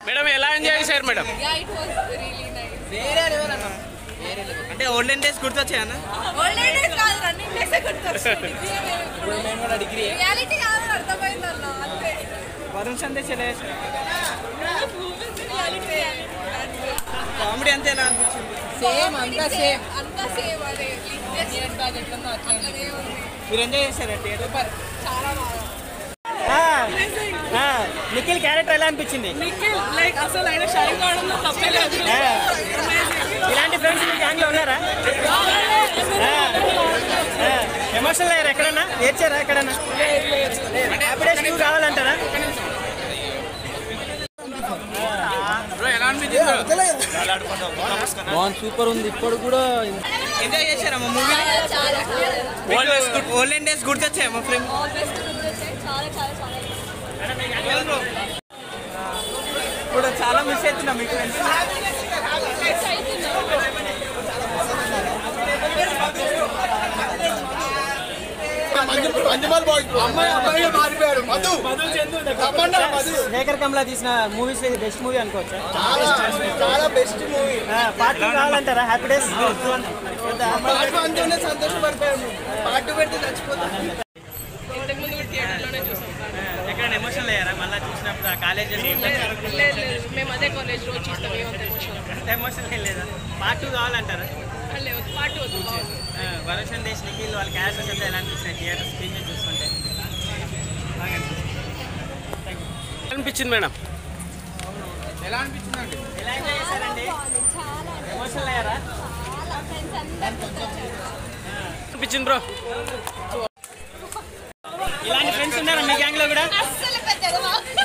Madam ఎలా enjoy చేశారు madam Yeah, it was really nice. అంటే ఓల్డెన్ డేస్ గుర్తొచ్చాయన్న Olden days కాదు, running days ఏ గుర్తొస్తుంది. Reality కాదు, అర్థమైందన్న, అంతే. వరుణ్ సందేశ్ ఎలా Movies reality, అంతే. కామెడీ అంతే ఎలా అనిపించింది సేమ్ అంతా సేమ్ అంతా సేమ్ అదే ఇయర్ బ్యాగ్ ఎట్లుందో అట్లనే ఉంది మీరు ఎంజాయ్ చేశారా థియేటర్ చాలా బాగా నిఖిల్ క్యారెక్టర్ ఎలా అనిపించింది నిఖిల్ లైక్ అసలు ఆయన షైన్ కావడంలో తప్పే లేదు ఇలాంటి ఫ్రెండ్స్ మీ గ్యాంగ్ లో ఉన్నారా ఎమోషనల్ అయ్యారు ఎక్కడన్నా ఏడ్చారా ఎక్కడన్నా హ్యాపీ డేస్ టూ కావాలంటారా బాగుంది సూపర్ ఉంది ఇప్పుడు కూడా ఎంజాయ్ చేశారా మా మూవీ చాలా ఓల్డెన్ డేస్ గుర్తొచ్చాయి మా ఫ్రెండ్ బెస్ట్ చాలా చాలా చాలా ఇప్పుడు చాలా మిస్ అవుతున్నాం మీ ఫ్రెండ్స్ శేఖర్ కమలా తీసిన మూవీస్ బెస్ట్ మూవీ అనుకోవచ్చా చాలా బెస్ట్ మూవీ పార్ట్ టూ కావాలంటారా హ్యాపీ డేస్ పాట అంటూనే సంతోషపడిపోయాము పాట పెట్టి చచ్చిపోతాం ఇంతకు ముందు కూడా థియేటర్లోనే చూసాం ఎక్కడ ఎమోషనల్ అయ్యారా మళ్ళీ చూసినప్పుడు ఆ కాలేజ్ లేదు లేదు మేము అదే కాలేజ్ రోజు చూస్తాం ఏమంత ఎమోషన్ ఎమోషనల్ లేదా పార్ట్ టూ కావాలంటారా లేదు పాటు వద్దు వరుణ్ సందేశ్ నిఖిల్ వాళ్ళ క్యారెక్టర్స్ అంతా ఎలా అనిపించినాయి థియేటర్ స్క్రీన్ మీద చూస్తుంటే బాగా అనిపించింది అనిపించింది మేడం ఎలా అనిపించిందండి ఎలా ఎంజాయ్ చేశారండి ఎమోషనల్ అయ్యారా అనిపించింది బ్రో ఇలాంటి ఫ్రెండ్స్ ఉన్నారా మీ గ్యాంగ్ లో కూడా అస్సలు పెద్దగా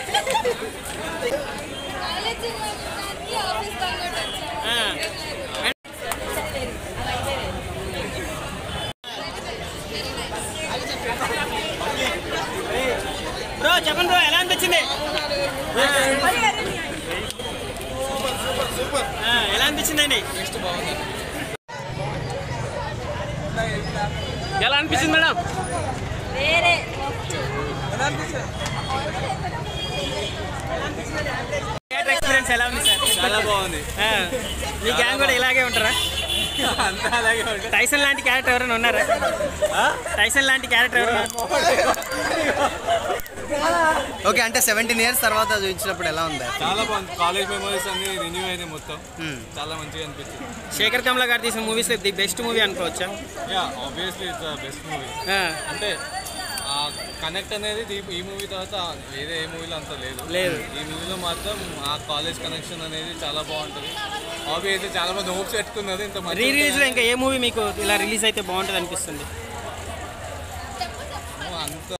కాలేజ్ ఆఫీస్ ఆ. బ్రో చెప్పండి బ్రో ఎలా అనిపించింది ఆ, ఎలా అనిపించిందండి ఎలా అనిపించింది మేడం వేరే థియేటర్ ఎక్స్పీరియన్స్ ఎలా ఉంది సార్ చాలా బాగుంది ఆ, మీ గ్యాంగ్ కూడా ఇలాగే ఉంటారా అంతా అలాగే ఉంటుంది టైసన్ లాంటి క్యారెక్టర్ ఎవరైనా ఉన్నారా టైసన్ లాంటి క్యారెక్టర్ ఎవరైనా ఓకే అంటే సెవెంటీన్ ఇయర్స్ తర్వాత చూపించినప్పుడు ఎలా ఉంది చాలా బాగుంది కాలేజ్ మెమరీస్ అన్ని రిన్యూ అయినాయి మొత్తం చాలా మంచిగా అనిపించింది శేఖర్ కమలా గారు తీసిన మూవీస్ ది బెస్ట్ మూవీ అనుకోవచ్చా ya obviously it's best movie ఆ, అంటే ఆ కనెక్ట్ అనేది ఈ- ఈ మూవీ తర్వాత వేరే ఏ మూవీలో అంత లేదు లేదు. ఈ మూవీలో మాత్రం ఆ కాలేజ్ కనెక్షన్ అనేది చాలా బాగుంటుంది ఆబ్వియస్లీ చాలా మంది హోప్స్ పెట్టుకున్నారు ఇంత రీ మంచి రిలీజ్ లో ఇంకా ఏ మూవీ మీకు ఇలా రిలీజ్ అయితే బాగుంటుంది అనిపిస్తుంది అంత